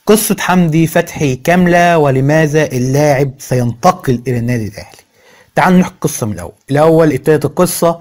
قصة حمدي فتحي كاملة ولماذا اللاعب سينتقل إلى النادي الأهلي تعالوا نحكي القصة من الأول الأول ابتدت القصة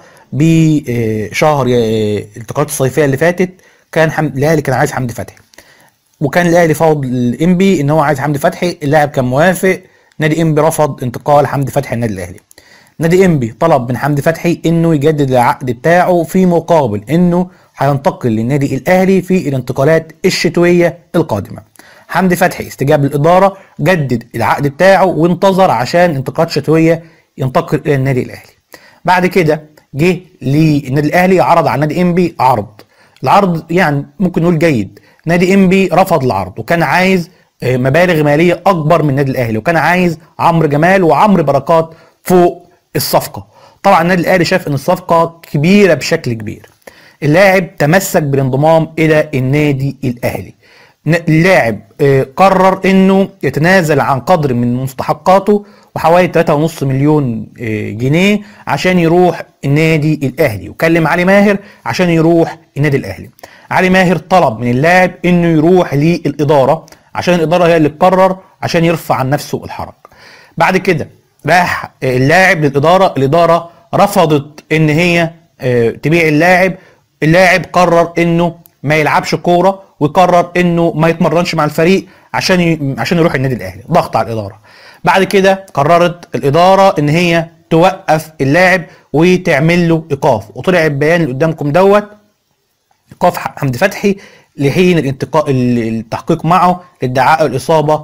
بشهر الانتقالات الصيفية اللي فاتت كان حمد الأهلي كان عايز حمدي فتحي وكان الأهلي فاوض الإنبي إن هو عايز حمدي فتحي اللاعب كان موافق نادي إنبي رفض انتقال حمدي فتحي النادي الأهلي نادي إنبي طلب من حمدي فتحي إنه يجدد العقد بتاعه في مقابل إنه هينتقل للنادي الأهلي في الانتقالات الشتوية القادمة حمدي فتحي استجاب للاداره جدد العقد بتاعه وانتظر عشان انتقالات شتويه ينتقل الى النادي الاهلي بعد كده جه للنادي الاهلي عرض على نادي انبي عرض العرض يعني ممكن نقول جيد نادي انبي رفض العرض وكان عايز مبالغ ماليه اكبر من النادي الاهلي وكان عايز عمرو جمال وعمرو بركات فوق الصفقه طبعا النادي الاهلي شاف ان الصفقه كبيره بشكل كبير اللاعب تمسك بالانضمام الى النادي الاهلي اللاعب قرر انه يتنازل عن قدر من مستحقاته وحوالي 3.5 مليون جنيه عشان يروح النادي الاهلي وكلم علي ماهر عشان يروح النادي الاهلي علي ماهر طلب من اللاعب انه يروح للاداره عشان الاداره هي اللي تقرر عشان يرفع عن نفسه الحرج بعد كده راح اللاعب للاداره الاداره رفضت ان هي تبيع اللاعب اللاعب قرر انه ما يلعبش كوره وقرر انه ما يتمرنش مع الفريق عشان ي... عشان يروح النادي الاهلي ضغط على الاداره بعد كده قررت الاداره ان هي توقف اللاعب وتعمل له ايقاف وطلع البيان اللي قدامكم دوت ايقاف حمدي فتحي لحين الانتقاء التحقيق معه لادعاء الاصابه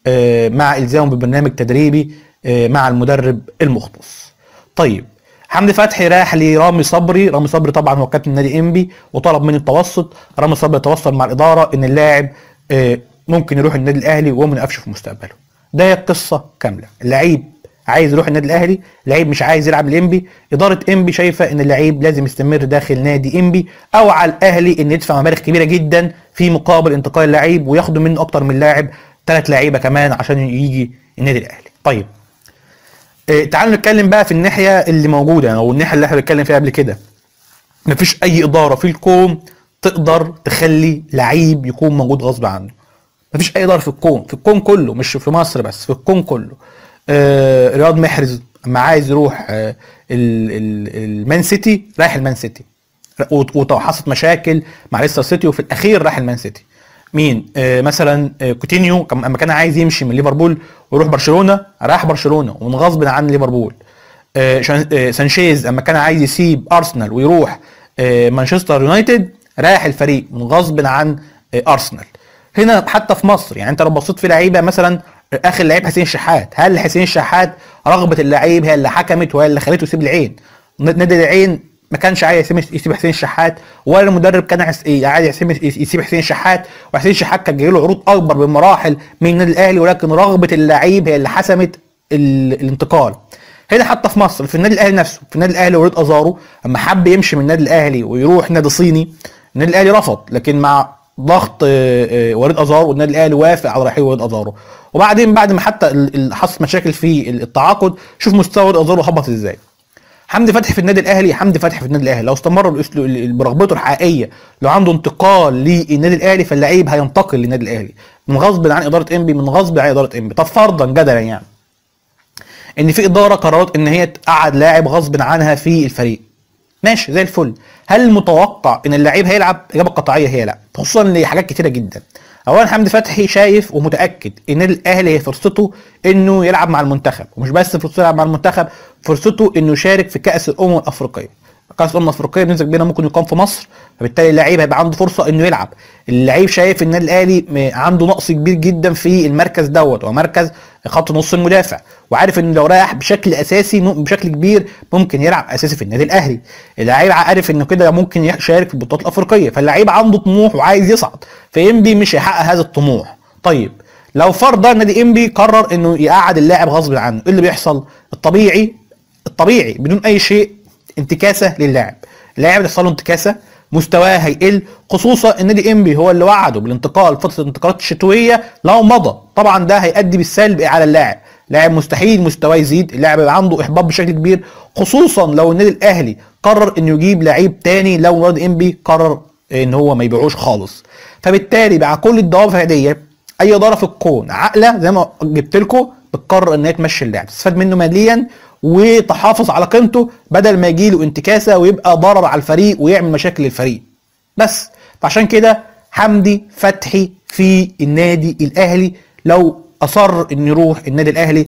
مع الزامه ببرنامج تدريبي مع المدرب المختص طيب حمدي فتحي راح لرامي صبري رامي صبري طبعا هو كابتن نادي انبي وطلب منه التوسط رامي صبري تواصل مع الاداره ان اللاعب ممكن يروح النادي الاهلي وهو ما يقفش في مستقبله ده هي القصه كامله اللعيب عايز يروح النادي الاهلي لعيب مش عايز يلعب الانبي اداره انبي شايفه ان اللعيب لازم يستمر داخل نادي انبي او على الاهلي ان يدفع مبالغ كبيره جدا في مقابل انتقال اللعيب وياخدوا منه اكتر من لاعب ثلاث لعيبه كمان عشان يجي النادي الاهلي طيب تعالوا نتكلم بقى في الناحيه اللي موجوده او الناحيه اللي احنا بنتكلم فيها قبل كده مفيش اي اداره في الكون تقدر تخلي لعيب يكون موجود غصب عنه مفيش اي اداره في الكون في الكون كله مش في مصر بس في الكون كله آه رياض محرز اما عايز يروح آه المان سيتي رايح المان سيتي وحصلت مشاكل مع ليستر سيتي وفي الاخير راح المان سيتي مين آه مثلا آه كوتينيو اما كان عايز يمشي من ليفربول ويروح برشلونه راح برشلونه ومن غصب عن ليفربول آه آه سانشيز اما كان عايز يسيب ارسنال ويروح آه مانشستر يونايتد راح الفريق من غصب عن آه ارسنال هنا حتى في مصر يعني انت لو بصيت في لعيبه مثلا اخر لعيب حسين الشحات هل حسين الشحات رغبه اللعيب هي اللي حكمت وهي اللي خليته يسيب العين نادي العين ما كانش عايز يسيب حسين الشحات ولا المدرب كان عايز يسيب حسين الشحات وحسين الشحات كان جاي له عروض اكبر بمراحل من النادي الاهلي ولكن رغبه اللعيب هي اللي حسمت الانتقال هنا حتى في مصر في النادي الاهلي نفسه في النادي الاهلي وليد ازارو اما حب يمشي من النادي الاهلي ويروح نادي صيني النادي الاهلي رفض لكن مع ضغط وليد ازارو والنادي الاهلي وافق على رحيل وليد ازارو وبعدين بعد ما حتى حصلت مشاكل في التعاقد شوف مستوى وليد ازارو هبط ازاي حمدي فتحي في النادي الاهلي حمدي فتحي في النادي الاهلي لو استمر برغبته الحقيقيه لو عنده انتقال للنادي الاهلي فاللعيب هينتقل للنادي الاهلي من غصب عن اداره انبي من غصب عن اداره انبي طب فرضا جدلا يعني ان في اداره قررت ان هي تقعد لاعب غصب عنها في الفريق ماشي زي الفل هل المتوقع ان اللعيب هيلعب اجابه قطعيه هي لا خصوصا لحاجات كتيره جدا اولا حمدي فتحي شايف ومتاكد ان الاهلي هي فرصته انه يلعب مع المنتخب ومش بس فرصته يلعب مع المنتخب فرصته انه يشارك في كاس الامم الافريقيه كاس الامم الافريقيه بنسبه كبيره ممكن يقام في مصر فبالتالي اللعيب هيبقى عنده فرصه انه يلعب اللعيب شايف ان الاهلي عنده نقص كبير جدا في المركز دوت هو مركز خط نص المدافع وعارف ان لو رايح بشكل اساسي بشكل كبير ممكن يلعب اساسي في النادي الاهلي اللعيب عارف انه كده ممكن يشارك في البطولات الافريقيه فاللعيب عنده طموح وعايز يصعد فانبي مش هيحقق هذا الطموح طيب لو فرضا نادي انبي قرر انه يقعد اللاعب غصب عنه ايه اللي بيحصل الطبيعي الطبيعي بدون اي شيء انتكاسه للاعب اللاعب يحصل له انتكاسه مستواه هيقل خصوصا ان نادي انبي هو اللي وعده بالانتقال فتره الانتقالات الشتويه لو مضى طبعا ده هيؤدي بالسلب على اللاعب لاعب مستحيل مستواه يزيد اللاعب يبقى عنده احباط بشكل كبير خصوصا لو النادي الاهلي قرر انه يجيب لعيب تاني لو نادي انبي قرر ان هو ما يبيعوش خالص فبالتالي مع كل الدوافع دي اي اداره في الكون عاقله زي ما جبت لكم بتقرر ان هي تمشي اللاعب تستفاد منه ماليا وتحافظ على قيمته بدل ما يجي له انتكاسه ويبقى ضرر على الفريق ويعمل مشاكل للفريق بس فعشان كده حمدي فتحي في النادي الاهلي لو اصر انه يروح النادي الاهلي